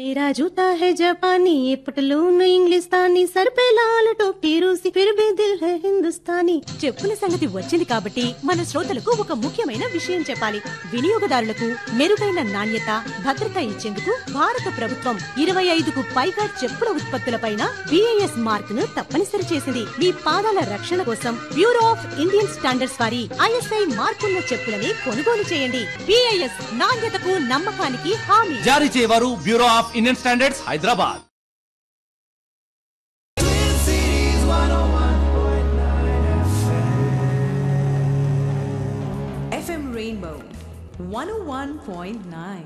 मेरा जूता है जापानी ये पटलून इंग्लिस्तानी सर पे लाल टोपी रूसी फिर भी दिल है हिंदुस्तानी చెప్పుల సంగతి వచ్చింది కాబట్టి మన శ్రోతలకు ఒక ముఖ్యమైన విషయం చెప్పాలి వినియోగదారులకు మెరుగైన నాణ్యత భద్రత ఇచ్చేందుకు భారత ప్రభుత్వం ఇరవై ఐదుకు పైగా చెప్పుల ఉత్పత్తులపైన బిఐఎస్ మార్క్ ను తప్పనిసరి చేసింది మీ పాదాల రక్షణ కోసం బ్యూరో ఆఫ్ ఇండియన్ స్టాండర్డ్స్ వారి ఐఎస్ఐ మార్కున్న చెప్పులని కొనుగోలు చేయండి బిఐఎస్ నాణ్యతకు నమ్మకానికి హామీ జారీ చేయవారు bureau of Indian standards Hyderabad FM Rainbow 101.9.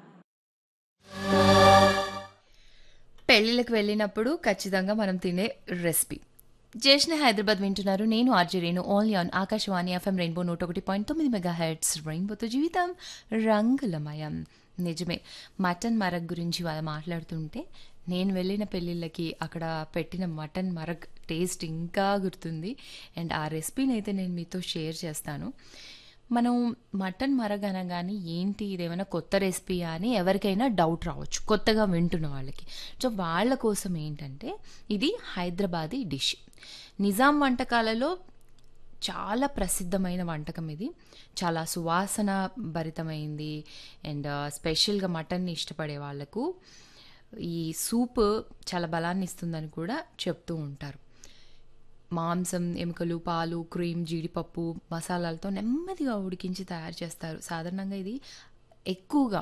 పెళ్ళిళ్ళకి వెళ్ళినప్పుడు ఖచ్చితంగా మనం తినే రెసిపీ జేష్ణ హైదరాబాద్ వింటున్నారు నేను RJ Renu only on Akashvani FM rainbow నూట ఒకటి పాయింట్ తొమ్మిది మెగా హెడ్స్ రెయిన్బోతో జీవితం రంగులమయం నిజమే మటన్ మరగ్ గురించి వాళ్ళు మాట్లాడుతుంటే నేను వెళ్ళిన పెళ్ళిళ్ళకి అక్కడ పెట్టిన మటన్ మరగ్ టేస్ట్ ఇంకా గుర్తుంది అండ్ ఆ రెసిపీని అయితే నేను మీతో షేర్ చేస్తాను మనం మటన్ మరగ అనగానే ఏంటి ఇదేమైనా కొత్త రెసిపీయా అని ఎవరికైనా డౌట్ రావచ్చు కొత్తగా వింటున్న వాళ్ళకి సో వాళ్ళ కోసం ఏంటంటే ఇది హైదరాబాదీ డిష్ నిజాం వంటకాలలో చాలా ప్రసిద్ధమైన వంటకం ఇది చాలా సువాసన భరితమైంది అండ్ స్పెషల్గా మటన్ని ఇష్టపడే వాళ్ళకు ఈ సూప్ చాలా బలాన్ని ఇస్తుందని కూడా చెప్తూ ఉంటారు మాంసం ఎముకలు పాలు క్రీమ్ జీడిపప్పు మసాలాలతో నెమ్మదిగా ఉడికించి తయారు చేస్తారు సాధారణంగా ఇది ఎక్కువగా